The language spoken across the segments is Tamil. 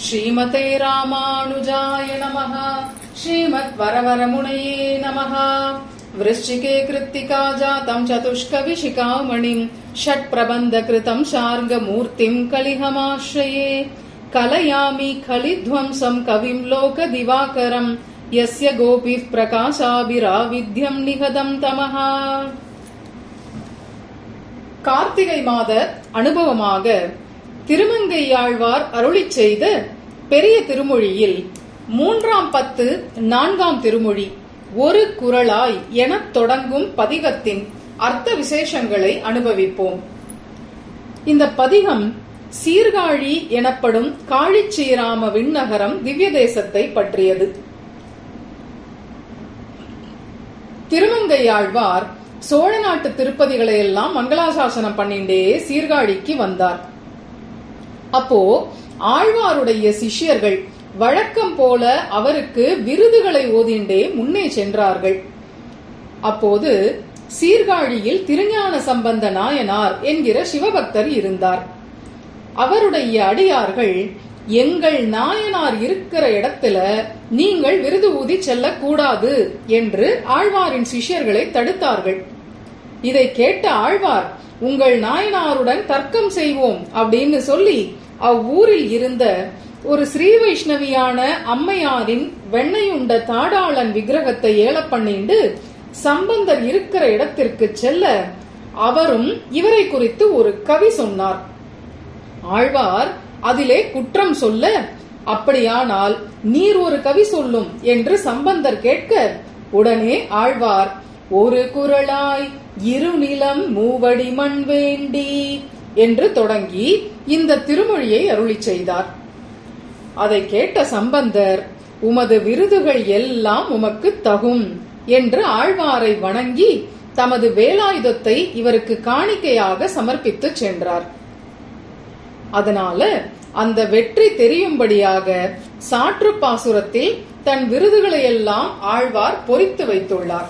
ஸ்ரீமதே ராமானுஜாய நமः ஸ்ரீமத் வரவரமுனையே நமः वृश्चिके कृत्तिका जातम् चतुष्कविशिखामणिम् षट्प्रबन्धकृतम् शार्ङ्गमूर्तिम् कलिहमाश्रये कलयामि खलिध्वंसम् कविम् लोकदिवाकरम् यस्य गोपीः प्रकाशाभिराविध्यम् निहदम् तमः கார்த்திகை மாத அனுபவமாக திருமங்கையாழ்வார் அருளிச் செய்த பெரிய திருமொழியில் மூன்றாம் பத்து நான்காம் திருமொழி ஒரு குரலாய் எனத் தொடங்கும் பதிகத்தின் அர்த்த விசேஷங்களை அனுபவிப்போம் இந்த பதிகம் சீர்காழி எனப்படும் காழிச்சீராம விண்ணகரம் திவ்ய தேசத்தை பற்றியது திருமங்கையாழ்வார் சோழ நாட்டு திருப்பதிகளை எல்லாம் மங்களாசாசனம் பண்ணிண்டே சீர்காழிக்கு வந்தார் அப்போ ஆழ்வாருடைய சிஷ்யர்கள் வழக்கம் போல அவருக்கு விருதுகளை ஓதிண்டே முன்னே சென்றார்கள் அப்போது சீர்காழியில் திருஞான சம்பந்த நாயனார் என்கிற சிவபக்தர் இருந்தார் அவருடைய அடியார்கள் எங்கள் நாயனார் இருக்கிற இடத்துல நீங்கள் விருது ஊதி செல்லக்கூடாது என்று ஆழ்வாரின் சிஷ்யர்களை தடுத்தார்கள் இதை கேட்ட ஆழ்வார் உங்கள் நாயனாருடன் தர்க்கம் செய்வோம் அப்படின்னு சொல்லி அவ்வூரில் இருந்த ஒரு ஸ்ரீ வைஷ்ணவியான அம்மையாரின் வெண்ணையுண்ட தாடாளன் விக்கிரகத்தை ஏல பண்ணிண்டு சம்பந்தர் இருக்கிற இடத்திற்கு செல்ல அவரும் இவரை குறித்து ஒரு கவி சொன்னார் ஆழ்வார் அதிலே குற்றம் சொல்ல அப்படியானால் நீர் ஒரு கவி சொல்லும் என்று சம்பந்தர் கேட்க உடனே ஆழ்வார் ஒரு குரலாய் இருநிலம் மூவடி மண் வேண்டி என்று தொடங்கி இந்த திருமொழியை அருளி செய்தார் அதை கேட்ட சம்பந்தர் உமது விருதுகள் எல்லாம் உமக்கு தகும் என்று ஆழ்வாரை வணங்கி தமது வேலாயுதத்தை இவருக்கு காணிக்கையாக சமர்ப்பித்து சென்றார் அதனால அந்த வெற்றி தெரியும்படியாக சாற்று பாசுரத்தில் தன் விருதுகளை எல்லாம் ஆழ்வார் பொறித்து வைத்துள்ளார்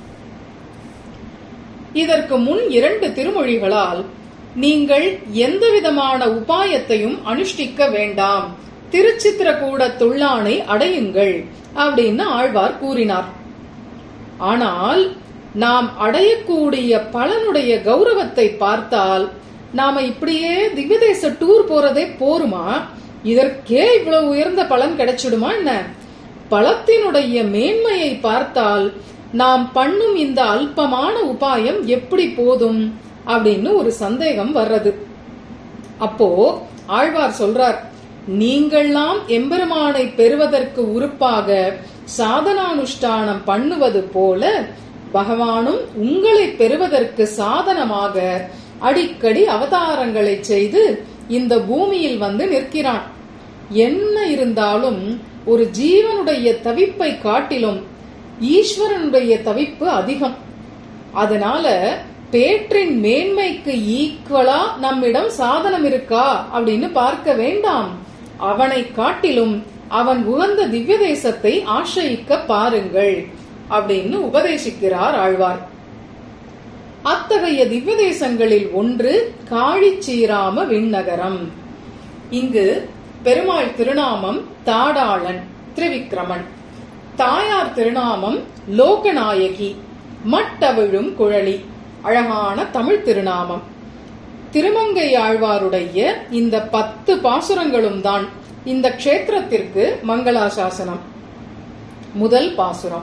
இதற்கு முன் இரண்டு திருமொழிகளால் நீங்கள் எந்தவிதமான உபாயத்தையும் அனுஷ்டிக்க வேண்டாம் திருச்சித்திரகூட துள்ளானை அடையுங்கள் அப்படின்னு ஆழ்வார் கூறினார் ஆனால் நாம் அடையக்கூடிய பலனுடைய கௌரவத்தை பார்த்தால் நாம இப்படியே திவ்யதேச டூர் போறதே போருமா இதற்கே இவ்வளவு உயர்ந்த பலன் கிடைச்சிடுமா என்ன பலத்தினுடைய மேன்மையை பார்த்தால் நாம் பண்ணும் இந்த அல்பமான உபாயம் எப்படி போதும் அப்படின்னு ஒரு சந்தேகம் வர்றது அப்போ ஆழ்வார் சொல்றார் நீங்கள்லாம் எம்பெருமானை பெறுவதற்கு உறுப்பாக சாதனானுஷ்டானம் பண்ணுவது போல பகவானும் உங்களை பெறுவதற்கு சாதனமாக அடிக்கடி அவதாரங்களை செய்து இந்த பூமியில் வந்து நிற்கிறான் என்ன இருந்தாலும் ஒரு ஜீவனுடைய தவிப்பை காட்டிலும் ஈஸ்வரனுடைய தவிப்பு அதிகம் அதனால பேற்றின் மேன்மைக்கு ஈக்குவலா நம்மிடம் சாதனம் இருக்கா அப்படின்னு பார்க்க வேண்டாம் அவனை காட்டிலும் அவன் உகந்த திவ்ய தேசத்தை ஆசிரியிக்க பாருங்கள் அப்படின்னு உபதேசிக்கிறார் ஆழ்வார் அத்தகைய திவ்ய தேசங்களில் ஒன்று காழிச்சீராம விண்ணகரம் இங்கு பெருமாள் திருநாமம் தாடாளன் திரிவிக்ரமன் தாயார் திருநாமம் லோகநாயகி மட்டவிழும் குழலி அழகான தமிழ் திருநாமம் திருமங்கை ஆழ்வாருடைய இந்த பத்து பாசுரங்களும் தான் இந்த க்ஷேத்திரத்திற்கு மங்களாசாசனம் முதல் பாசுரம்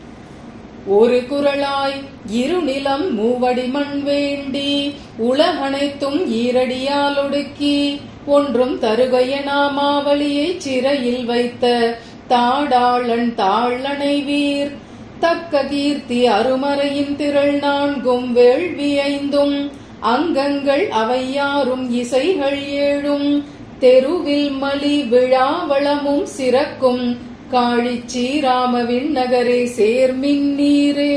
ஒரு குரலாய் இருநிலம் மூவடி மண் வேண்டி உலகனைத்தும் ஈரடியால் ஒடுக்கி ஒன்றும் தருகைய நாமாவளியை சிறையில் வைத்த தாடாளன் தாழனை வீர் தக்க கீர்த்தி அருமறையின் திரள் நான்கும் வேள்வி ஐந்தும் அங்கங்கள் அவையாரும் இசைகள் ஏழும் தெருவில் மலி விழாவளமும் சிறக்கும் காழிச்சி ராமவின் நகரே சேர்மின் நீரே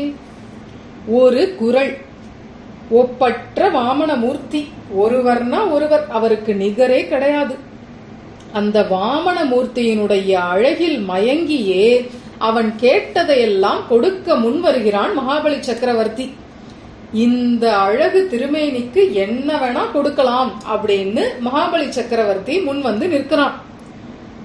ஒரு குரல் ஒப்பற்ற வாமனமூர்த்தி ஒருவர்னா ஒருவர் அவருக்கு நிகரே கிடையாது அந்த வாமனமூர்த்தியினுடைய அழகில் மயங்கியே அவன் கேட்டதையெல்லாம் கொடுக்க முன் வருகிறான் மகாபலி சக்கரவர்த்தி இந்த அழகு திருமேனிக்கு என்ன வேணா கொடுக்கலாம் அப்படின்னு மகாபலி சக்கரவர்த்தி முன் வந்து நிற்கிறான்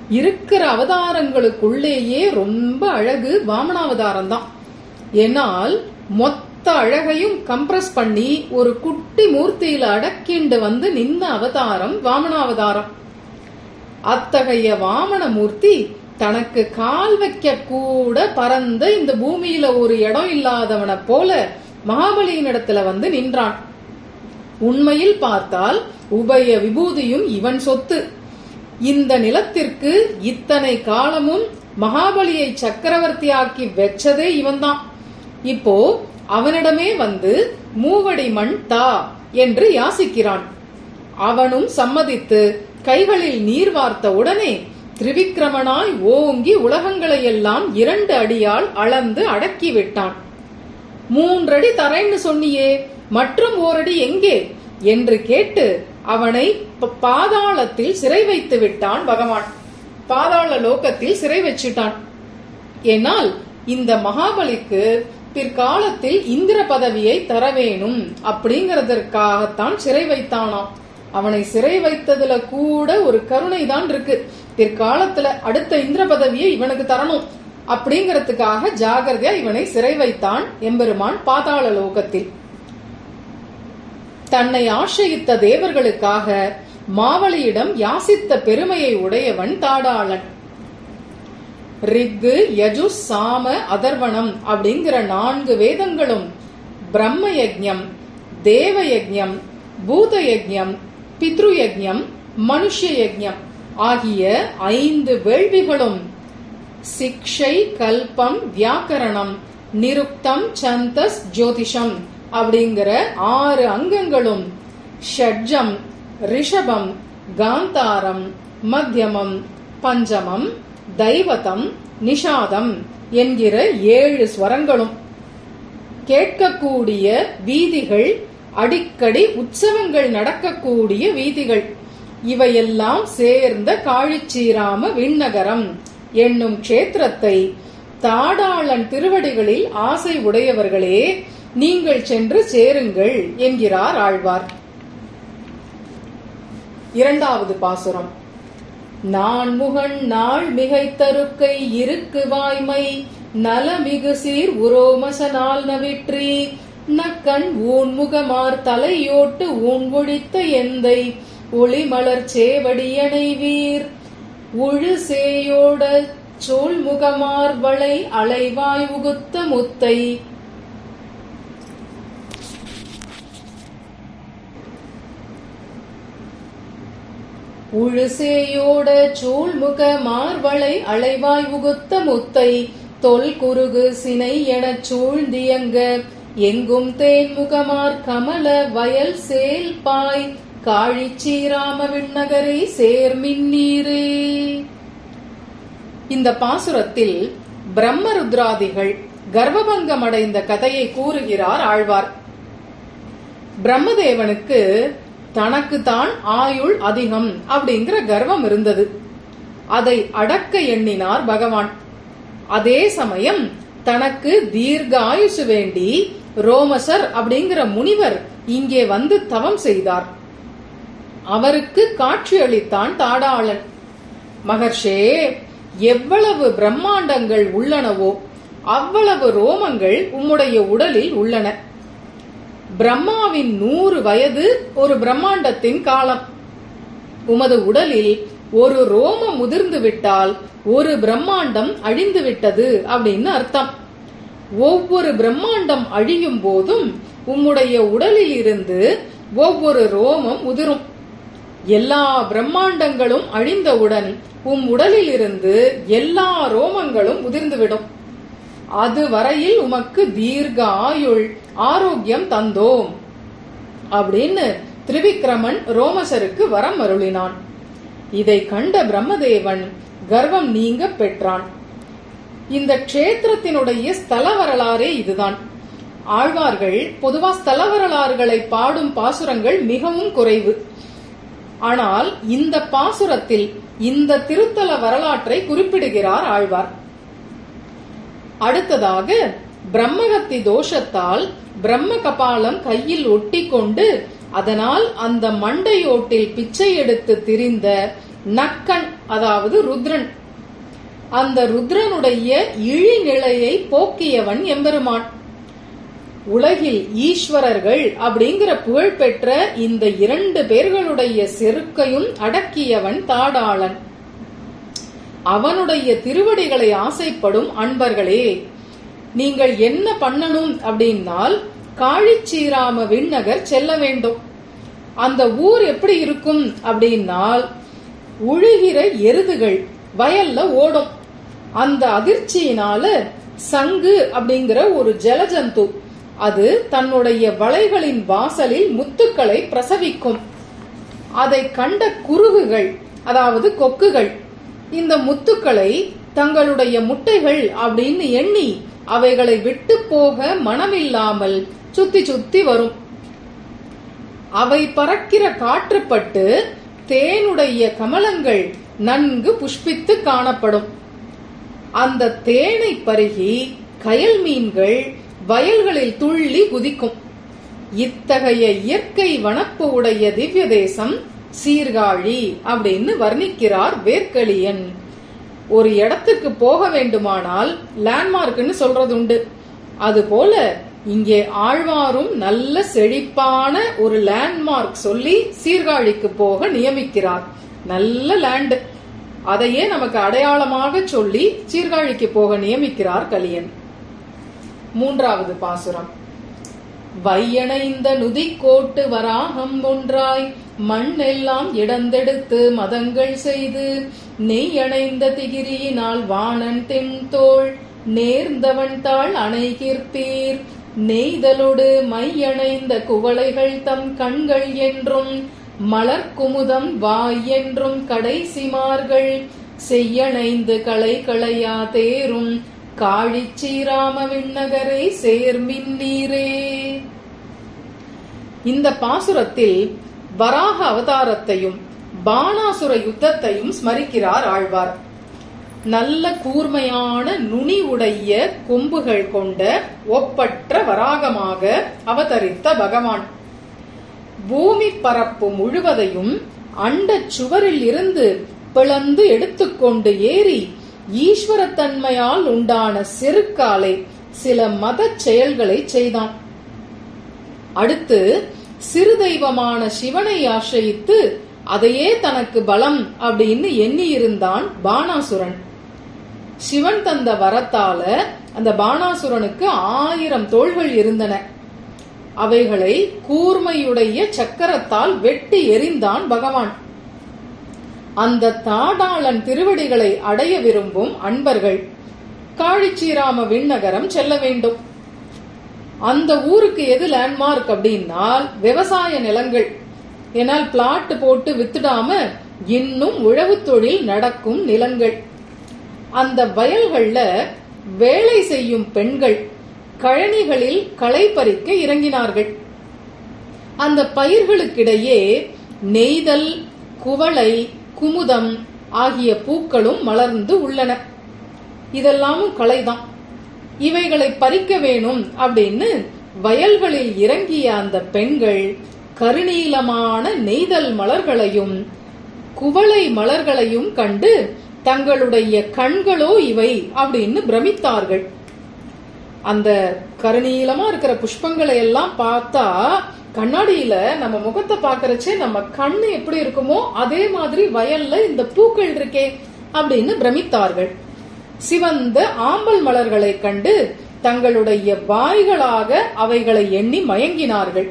இருக்கிற அவதாரங்களுக்குள்ளேயே ரொம்ப அழகு வாமனாவதாரம் தான் ஏனால் மொத்த அழகையும் கம்ப்ரஸ் பண்ணி ஒரு குட்டி மூர்த்தியில அடக்கிண்டு வந்து நின்ன அவதாரம் வாமனாவதாரம் அத்தகைய வாமன மூர்த்தி தனக்கு கால் வைக்க கூட பறந்த இந்த பூமியில ஒரு இடம் இல்லாதவனை போல மகாபலியினிடத்துல வந்து நின்றான் உண்மையில் பார்த்தால் உபய விபூதியும் இவன் சொத்து இந்த நிலத்திற்கு இத்தனை காலமும் மகாபலியை சக்கரவர்த்தியாக்கி வெச்சதே இவன்தான் இப்போ அவனிடமே வந்து மூவடி மண் தா என்று யாசிக்கிறான் அவனும் சம்மதித்து கைகளில் நீர் வார்த்த உடனே திரிவிக்ரமனாய் ஓங்கி உலகங்களை எல்லாம் இரண்டு அடியால் அளந்து அடக்கி விட்டான் மூன்றடி தரேன்னு சொன்னியே மற்றும் ஓரடி எங்கே என்று கேட்டு அவனை ப- பாதாளத்தில் சிறை வைத்து விட்டான் பகவான் பாதாள லோகத்தில் சிறை வச்சிட்டான் ஏனால் இந்த மகாபலிக்கு பிற்காலத்தில் இந்திர பதவியை தர வேணும் அப்படிங்கறதற்காகத்தான் சிறை வைத்தானாம் அவனை சிறை வைத்ததுல கூட ஒரு கருணை தான் இருக்கு பிற்காலத்துல அடுத்த இந்திர பதவியை இவனுக்கு தரணும் அப்படிங்கறதுக்காக ஜாகிரதையா இவனை சிறை வைத்தான் எம்பெருமான் பாதாள லோகத்தில் தன்னை ஆசிரியித்த தேவர்களுக்காக மாவலியிடம் யாசித்த பெருமையை உடையவன் தாடாளன் ரிக்கு யஜு சாம அதர்வணம் அப்படிங்கிற நான்கு வேதங்களும் பிரம்ம யஜ்ஞம் தேவ யஜ்ஞம் பூத யஜ்ஞம் பித்ரு யஜ்ஞம் மனுஷ யஜ்ஞம் ஆகிய ஐந்து வேள்விகளும் சிக்ஷை கல்பம் வியாக்கரணம் நிருக்தம் சந்தஸ் ஜோதிஷம் அப்படிங்கிற ஆறு அங்கங்களும் ஷட்ஜம் ரிஷபம் காந்தாரம் மத்தியமம் பஞ்சமம் தைவதம் நிஷாதம் என்கிற ஏழு ஸ்வரங்களும் கேட்கக்கூடிய வீதிகள் அடிக்கடி உற்சவங்கள் நடக்கக்கூடிய வீதிகள் இவையெல்லாம் சேர்ந்த காழிச்சீராம விண்ணகரம் என்னும் க்ஷேத்திரத்தை தாடாளன் திருவடிகளில் ஆசை உடையவர்களே நீங்கள் சென்று சேருங்கள் என்கிறார் ஆழ்வார் இரண்டாவது பாசுரம் நான் முகன் நாள் மிகைத்தருக்கை இருக்கு வாய்மை நலமிகு சீர் உரோமசனால் நவிற்றி நக்கண் ஊன் முகமார் தலையோட்டு ஊன் ஒழித்த எந்தை ஒளிமலர் சேவடியனை வீர் உழு சேயோட சோல் முகமார் வளை அலைவாய் உகுத்த முத்தை உழுசேயோட சூழ்முக மார்வளை அலைவாய் உகுத்த முத்தை தொல் குறுகு சினை எனச் சூழ்ந்தியங்க எங்கும் தேன்முகமார் கமல வயல் சேல் பாய் காழிச்சீராம விண்ணகரை சேர்மின்னீரே இந்த பாசுரத்தில் பிரம்மருத்ராதிகள் கர்வபங்கம் அடைந்த கதையை கூறுகிறார் ஆழ்வார் பிரம்மதேவனுக்கு தனக்கு தான் ஆயுள் அதிகம் அப்படிங்கிற கர்வம் இருந்தது அதை அடக்க எண்ணினார் பகவான் அதே சமயம் தனக்கு தீர்க்க ஆயுசு வேண்டி ரோமசர் அப்படிங்கிற முனிவர் இங்கே வந்து தவம் செய்தார் அவருக்கு காட்சியளித்தான் தாடாளன் மகர்ஷே எவ்வளவு பிரம்மாண்டங்கள் உள்ளனவோ அவ்வளவு ரோமங்கள் உம்முடைய உடலில் உள்ளன பிரம்மாவின் நூறு வயது ஒரு பிரம்மாண்டத்தின் காலம் உமது உடலில் ஒரு ரோமம் முதிர்ந்து விட்டால் ஒரு பிரம்மாண்டம் அழிந்து விட்டது அப்படின்னு அர்த்தம் ஒவ்வொரு பிரம்மாண்டம் அழியும் போதும் உம்முடைய உடலில் இருந்து ஒவ்வொரு ரோமம் உதிரும் எல்லா பிரம்மாண்டங்களும் அழிந்தவுடன் உம் உடலில் இருந்து எல்லா ரோமங்களும் உதிர்ந்துவிடும் அது வரையில் உமக்கு தீர்க்க ஆயுள் ஆரோக்கியம் தந்தோம் அப்படின்னு திரிவிக்ரமன் ரோமசருக்கு வரம் அருளினான் இதை கண்ட பிரம்மதேவன் கர்வம் நீங்க பெற்றான் இந்த க்ஷேத்திரத்தினுடைய ஸ்தல வரலாறே இதுதான் ஆழ்வார்கள் பொதுவா ஸ்தல வரலாறுகளை பாடும் பாசுரங்கள் மிகவும் குறைவு ஆனால் இந்த பாசுரத்தில் இந்த திருத்தல வரலாற்றை குறிப்பிடுகிறார் ஆழ்வார் அடுத்ததாக பிரம்மகத்தி தோஷத்தால் பிரம்ம கபாலம் கையில் ஒட்டி கொண்டு அதனால் அந்த மண்டையோட்டில் பிச்சை எடுத்து திரிந்த நக்கன் அதாவது ருத்ரன் அந்த ருத்ரனுடைய இழிநிலையை போக்கியவன் எம்பெருமான் உலகில் ஈஸ்வரர்கள் அப்படிங்கிற புகழ்பெற்ற இந்த இரண்டு பேர்களுடைய செருக்கையும் அடக்கியவன் தாடாளன் அவனுடைய திருவடிகளை ஆசைப்படும் அன்பர்களே நீங்கள் என்ன பண்ணணும் அப்படின்னால் காழிச்சீராம விண்ணகர் செல்ல வேண்டும் அந்த ஊர் எப்படி இருக்கும் அப்படின்னால் உழுகிற எருதுகள் வயல்ல ஓடும் அந்த அதிர்ச்சியினால சங்கு அப்படிங்கிற ஒரு ஜலஜந்து அது தன்னுடைய வளைகளின் வாசலில் முத்துக்களை பிரசவிக்கும் அதை கண்ட குருகுகள் அதாவது கொக்குகள் இந்த முத்துக்களை தங்களுடைய முட்டைகள் அப்படின்னு எண்ணி அவைகளை விட்டு போக மனமில்லாமல் சுத்தி சுத்தி வரும் அவை பறக்கிற காற்றுப்பட்டு தேனுடைய கமலங்கள் நன்கு புஷ்பித்து காணப்படும் அந்த தேனை பருகி கயல் மீன்கள் வயல்களில் துள்ளி குதிக்கும் இத்தகைய இயற்கை வனப்பு உடைய திவ்ய தேசம் சீர்காழி அப்படின்னு வர்ணிக்கிறார் வேர்க்கலியன் ஒரு இடத்துக்கு போக வேண்டுமானால் லேண்ட்மார்க்னு சொல்றது உண்டு அதுபோல இங்கே ஆழ்வாரும் நல்ல செழிப்பான ஒரு லேண்ட்மார்க் சொல்லி சீர்காழிக்கு போக நியமிக்கிறார் நல்ல லேண்ட் அதையே நமக்கு அடையாளமாக சொல்லி சீர்காழிக்கு போக நியமிக்கிறார் கலியன் மூன்றாவது பாசுரம் வையணைந்த நுதிக்கோட்டு வராகம் ஒன்றாய் மண் எல்லாம் இடந்தெடுத்து மதங்கள் செய்து நெய்யணைந்த திகிரியினால் வாணன் தென்தோள் நேர்ந்தவன் தாள் அணைகிற்பீர் நெய்தலொடு மையணைந்த குவளைகள் தம் கண்கள் என்றும் மலர் குமுதம் வாய் என்றும் கடைசிமார்கள் செய்யணைந்து களை களையா தேரும் காழிச்சீராம விண்ணகரை சேர்மின் நீரே இந்த பாசுரத்தில் வராக அவதாரத்தையும் பானாசுர யுத்தத்தையும் ஸ்மரிக்கிறார் ஆழ்வார் நல்ல கூர்மையான நுனி உடைய கொம்புகள் கொண்ட ஒப்பற்ற வராகமாக அவதரித்த பகவான் பூமி பரப்பு முழுவதையும் அண்டச் சுவரில் இருந்து பிளந்து எடுத்துக்கொண்டு ஏறி ஈஸ்வரத்தன்மையால் உண்டான செருக்காலை சில மத செயல்களை செய்தான் அடுத்து சிறு தெய்வமான சிவனை ஆசிரியித்து அதையே தனக்கு பலம் அப்படின்னு எண்ணி இருந்தான் பானாசுரன் சிவன் தந்த வரத்தால அந்த பானாசுரனுக்கு ஆயிரம் தோள்கள் இருந்தன அவைகளை கூர்மையுடைய சக்கரத்தால் வெட்டி எறிந்தான் பகவான் அந்த தாடாளன் திருவடிகளை அடைய விரும்பும் அன்பர்கள் காழிச்சீராம விண்ணகரம் செல்ல வேண்டும் அந்த ஊருக்கு எது லேண்ட்மார்க் அப்படின்னால் விவசாய நிலங்கள் ஏனால் பிளாட் போட்டு வித்துடாம இன்னும் உழவு தொழில் நடக்கும் நிலங்கள் அந்த வயல்கள்ல வேலை செய்யும் பெண்கள் கழனிகளில் களை பறிக்க இறங்கினார்கள் அந்த பயிர்களுக்கிடையே நெய்தல் குவளை குமுதம் ஆகிய பூக்களும் மலர்ந்து உள்ளன இதெல்லாமும் கலைதான் இவைகளை பறிக்க வேணும் அப்படின்னு வயல்களில் இறங்கிய அந்த பெண்கள் கருநீலமான நெய்தல் மலர்களையும் குவளை மலர்களையும் கண்டு தங்களுடைய கண்களோ இவை அப்படின்னு பிரமித்தார்கள் அந்த கருநீலமா இருக்கிற புஷ்பங்களை எல்லாம் பார்த்தா கண்ணாடியில நம்ம முகத்தை பாக்குறச்சே நம்ம கண்ணு எப்படி இருக்குமோ அதே மாதிரி வயல்ல இந்த பூக்கள் இருக்கே அப்படின்னு பிரமித்தார்கள் சிவந்த ஆம்பல் மலர்களை கண்டு தங்களுடைய வாய்களாக அவைகளை எண்ணி மயங்கினார்கள்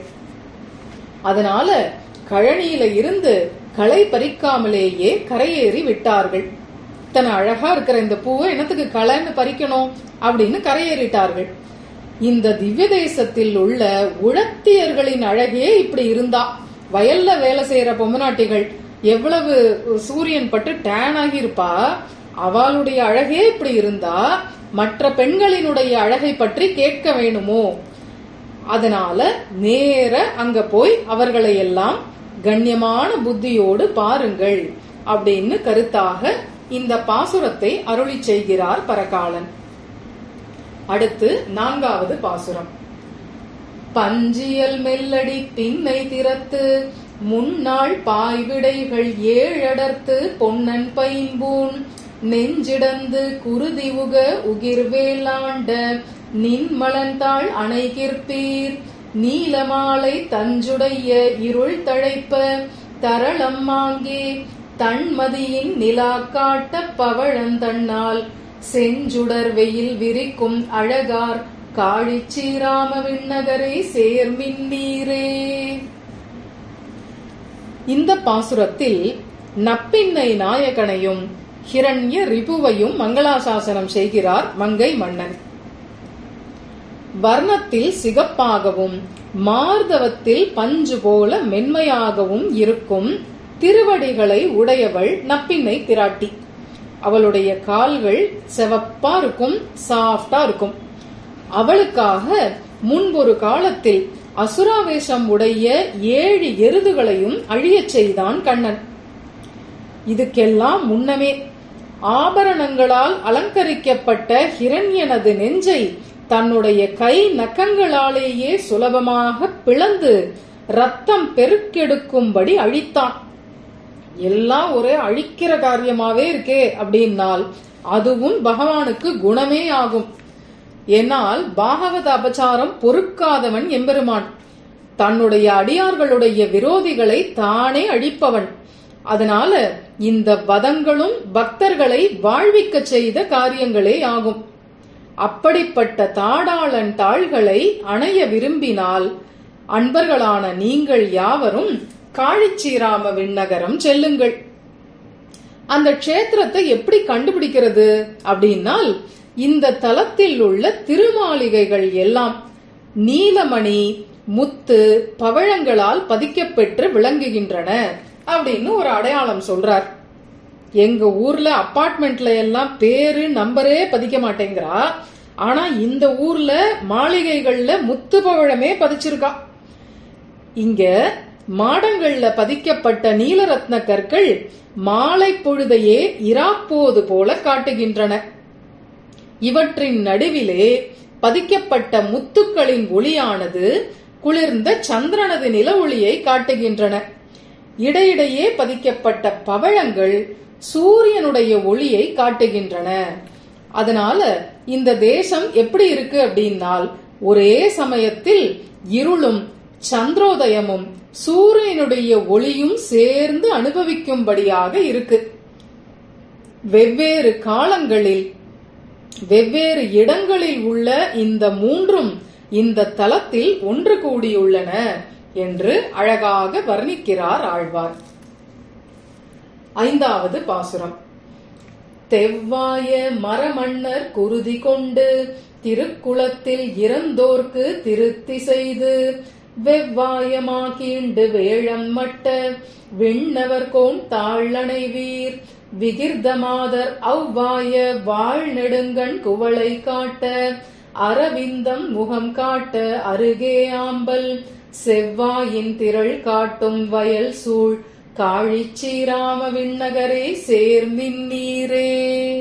அதனால கழனியில இருந்து களை பறிக்காமலேயே கரையேறி விட்டார்கள் இத்தனை அழகா இருக்கிற இந்த பூவை என்னத்துக்கு களைன்னு பறிக்கணும் அப்படின்னு கரையேறிட்டார்கள் இந்த திவ்ய தேசத்தில் உள்ள உழத்தியர்களின் அழகே இப்படி இருந்தா வயல்ல வேலை செய்யற பொம்மநாட்டிகள் எவ்வளவு சூரியன் பட்டு டேன் ஆகி இருப்பா அவளுடைய அழகே இப்படி இருந்தா மற்ற பெண்களினுடைய அழகை பற்றி கேட்க வேணுமோ அதனால நேர அங்க போய் அவர்களை எல்லாம் கண்ணியமான புத்தியோடு பாருங்கள் அப்படின்னு கருத்தாக இந்த பாசுரத்தை அருளி செய்கிறார் பரகாலன் அடுத்து நான்காவது பாசுரம் பஞ்சியல் மெல்லடி பின்னை திறத்து முன்னாள் பாய்விடைகள் ஏழடர்த்து பொன்னன் பைம்பூன் நெஞ்சிடந்து குருதி உக உகிர்வேலாண்ட நின்மலந்தாள் அணைகிற்பீர் நீலமாலை தஞ்சுடைய இருள் தழைப்ப தரளம்மாங்கே தன்மதியின் நிலா காட்ட பவழந்தண்ணால் செஞ்சுடர் வெயில் விரிக்கும் அழகார் காழிச்சீராம விண்ணகரை சேர்மின்னீரே இந்த பாசுரத்தில் நப்பின்னை நாயகனையும் ஹிரண்ய ரிபுவையும் மங்களாசாசனம் செய்கிறார் மங்கை மன்னன் வர்ணத்தில் சிகப்பாகவும் மார்தவத்தில் பஞ்சு போல மென்மையாகவும் இருக்கும் திருவடிகளை உடையவள் நப்பின்னை பிராட்டி அவளுடைய கால்கள் செவப்பா இருக்கும் சாஃப்டா இருக்கும் அவளுக்காக முன்பொரு காலத்தில் அசுராவேசம் உடைய ஏழு எருதுகளையும் அழியச் செய்தான் கண்ணன் இதுக்கெல்லாம் முன்னமே ஆபரணங்களால் அலங்கரிக்கப்பட்ட ஹிரண்யனது நெஞ்சை தன்னுடைய கை நக்கங்களாலேயே சுலபமாக பிளந்து ரத்தம் பெருக்கெடுக்கும்படி அழித்தான் எல்லாம் ஒரே அழிக்கிற காரியமாவே இருக்கே அப்படின்னால் அதுவும் பகவானுக்கு குணமே ஆகும் என்னால் பாகவத அபச்சாரம் பொறுக்காதவன் எம்பெருமான் தன்னுடைய அடியார்களுடைய விரோதிகளை தானே அழிப்பவன் அதனால இந்த வதங்களும் பக்தர்களை வாழ்விக்க செய்த காரியங்களே ஆகும் அப்படிப்பட்ட தாடாளன் தாள்களை அணைய விரும்பினால் அன்பர்களான நீங்கள் யாவரும் காழிச்சீராம விண்ணகரம் செல்லுங்கள் அந்த க்ஷேத்திரத்தை எப்படி கண்டுபிடிக்கிறது அப்படின்னால் இந்த தலத்தில் உள்ள திருமாளிகைகள் எல்லாம் நீலமணி முத்து பவழங்களால் பதிக்கப்பெற்று விளங்குகின்றன அப்படின்னு ஒரு அடையாளம் சொல்றார் எங்க ஊர்ல அப்பார்ட்மெண்ட்ல எல்லாம் பேரு நம்பரே பதிக்க மாட்டேங்கிறா ஆனா இந்த ஊர்ல மாளிகைகள்ல முத்து பவழமே பதிச்சிருக்கா இங்க மாடங்கள்ல பதிக்கப்பட்ட நீலரத்ன கற்கள் மாலை பொழுதையே இராப்போது போல காட்டுகின்றன இவற்றின் நடுவிலே பதிக்கப்பட்ட முத்துக்களின் ஒளியானது குளிர்ந்த சந்திரனது நில ஒளியை காட்டுகின்றன இடையிடையே பதிக்கப்பட்ட பவழங்கள் சூரியனுடைய ஒளியை காட்டுகின்றன அதனால இந்த தேசம் எப்படி இருக்கு அப்படின்னால் ஒரே சமயத்தில் இருளும் சந்திரோதயமும் சூரியனுடைய ஒளியும் சேர்ந்து அனுபவிக்கும்படியாக இருக்கு வெவ்வேறு காலங்களில் வெவ்வேறு இடங்களில் உள்ள இந்த மூன்றும் இந்த தலத்தில் ஒன்று கூடியுள்ளன என்று அழகாக வர்ணிக்கிறார் ஆழ்வார் ஐந்தாவது பாசுரம் தெவ்வாய மரமன்னர் குருதி கொண்டு திருக்குளத்தில் இறந்தோர்க்கு திருத்தி செய்து வெவ்வாயமாகீண்டு வேழம் மட்ட விண்ணவர் கோன் தாழனை வீர் விகிர்தமாதர் அவ்வாய வாழ் நெடுங்கண் குவளை காட்ட அரவிந்தம் முகம் காட்ட அருகே ஆம்பல் செவ்வாயின் திரள் காட்டும் வயல் சூழ் காழிச்சீராம விண்ணகரே சேர்மின்னீரே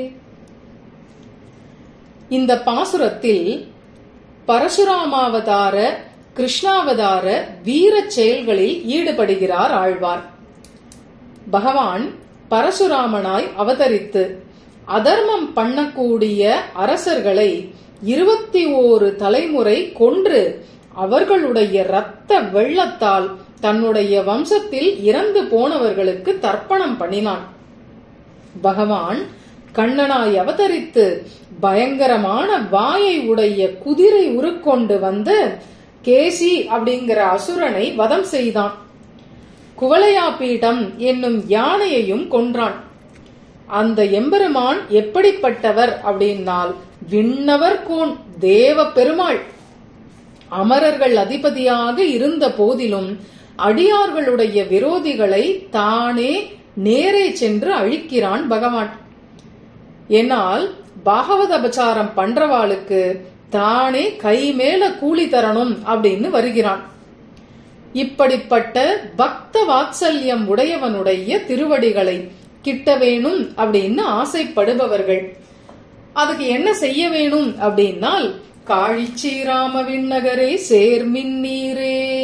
இந்த பாசுரத்தில் பரசுராமாவதார கிருஷ்ணாவதார வீர செயல்களில் ஈடுபடுகிறார் ஆழ்வார் பகவான் பரசுராமனாய் அவதரித்து அதர்மம் பண்ணக்கூடிய அரசர்களை இருபத்தி ஓரு தலைமுறை கொன்று அவர்களுடைய இரத்த வெள்ளத்தால் தன்னுடைய வம்சத்தில் இறந்து போனவர்களுக்கு தர்ப்பணம் பண்ணினான் பகவான் கண்ணனாய் அவதரித்து பயங்கரமான வாயை உடைய குதிரை உருக்கொண்டு வந்து கேசி அப்படிங்கிற அசுரனை வதம் செய்தான் குவளையாபீடம் என்னும் யானையையும் கொன்றான் அந்த எம்பெருமான் எப்படிப்பட்டவர் அப்படின்னால் விண்ணவர் கோன் தேவ பெருமாள் அமரர்கள் அதிபதியாக இருந்த போதிலும் அடியார்களுடைய விரோதிகளை தானே நேரே சென்று அழிக்கிறான் பகவான் என்னால் பாகவத அபச்சாரம் பண்றவாளுக்கு தானே கை மேல கூலி தரணும் அப்படின்னு வருகிறான் இப்படிப்பட்ட பக்த வாத்சல்யம் உடையவனுடைய திருவடிகளை கிட்ட வேணும் அப்படின்னு ஆசைப்படுபவர்கள் அதுக்கு என்ன செய்ய வேணும் அப்படின்னால் காழிச்சீராம விண்ணகரே சேர்மின்னீரே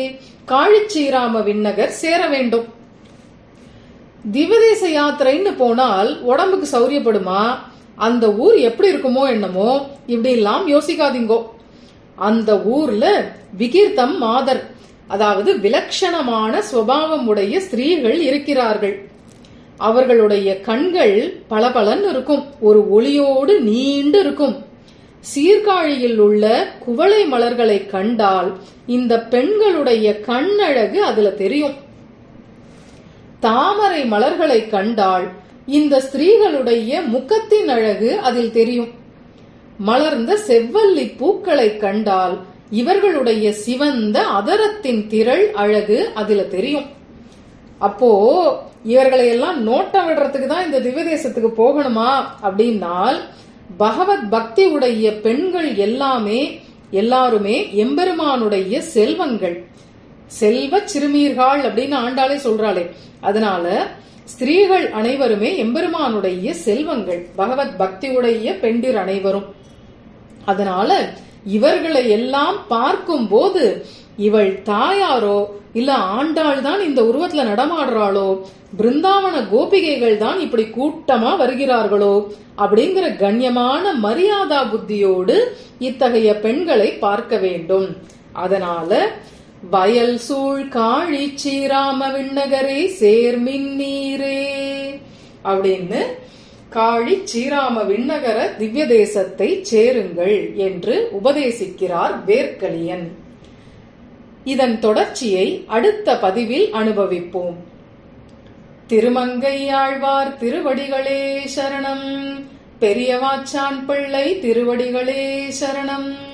காழிச்சீராம விண்ணகர் சேர வேண்டும் திவதேச யாத்திரைன்னு போனால் உடம்புக்கு சௌரியப்படுமா அந்த ஊர் எப்படி இருக்குமோ என்னமோ இப்படி எல்லாம் யோசிக்காதீங்கோ அந்த ஊர்ல விகீர்த்தம் மாதர் அதாவது விலட்சணமான சுவாவம் உடைய ஸ்திரீகள் இருக்கிறார்கள் அவர்களுடைய கண்கள் பளபளன்னு இருக்கும் ஒரு ஒளியோடு நீண்டு இருக்கும் சீர்காழியில் உள்ள குவளை மலர்களை கண்டால் இந்த பெண்களுடைய கண்ணழகு அதுல தெரியும் தாமரை மலர்களை கண்டால் இந்த ஸ்திரீகளுடைய முகத்தின் அழகு அதில் தெரியும் மலர்ந்த செவ்வல்லி பூக்களை கண்டால் இவர்களுடைய சிவந்த அதரத்தின் திரள் அழகு அதுல தெரியும் அப்போ இவர்களை எல்லாம் நோட்டம் விடுறதுக்கு தான் இந்த திவ்யதேசத்துக்கு போகணுமா அப்படின்னால் பகவத் பக்தி உடைய பெண்கள் எல்லாமே எல்லாருமே எம்பெருமானுடைய செல்வங்கள் செல்வ சிறுமீர்கள் அப்படின்னு ஆண்டாளே சொல்றாளே அதனால ஸ்திரீகள் அனைவருமே எம்பெருமானுடைய செல்வங்கள் பகவத் பக்தி உடைய பெண்டிர் அனைவரும் அதனால இவர்களை எல்லாம் பார்க்கும் போது இவள் தாயாரோ இல்ல ஆண்டாள் தான் இந்த உருவத்துல நடமாடுறாளோ பிருந்தாவன கோபிகைகள் தான் இப்படி கூட்டமா வருகிறார்களோ அப்படிங்கிற கண்ணியமான மரியாதா புத்தியோடு இத்தகைய பெண்களை பார்க்க வேண்டும் அதனால வயல் சூழ் காழி சீராம விண்ணகரே சேர்மின் நீரே அப்படின்னு காழி சீராம விண்ணகர திவ்ய தேசத்தை சேருங்கள் என்று உபதேசிக்கிறார் வேர்க்கலியன் இதன் தொடர்ச்சியை அடுத்த பதிவில் அனுபவிப்போம் திருமங்கையாழ்வார் திருவடிகளே சரணம் பெரியவாச்சான் பிள்ளை திருவடிகளே சரணம்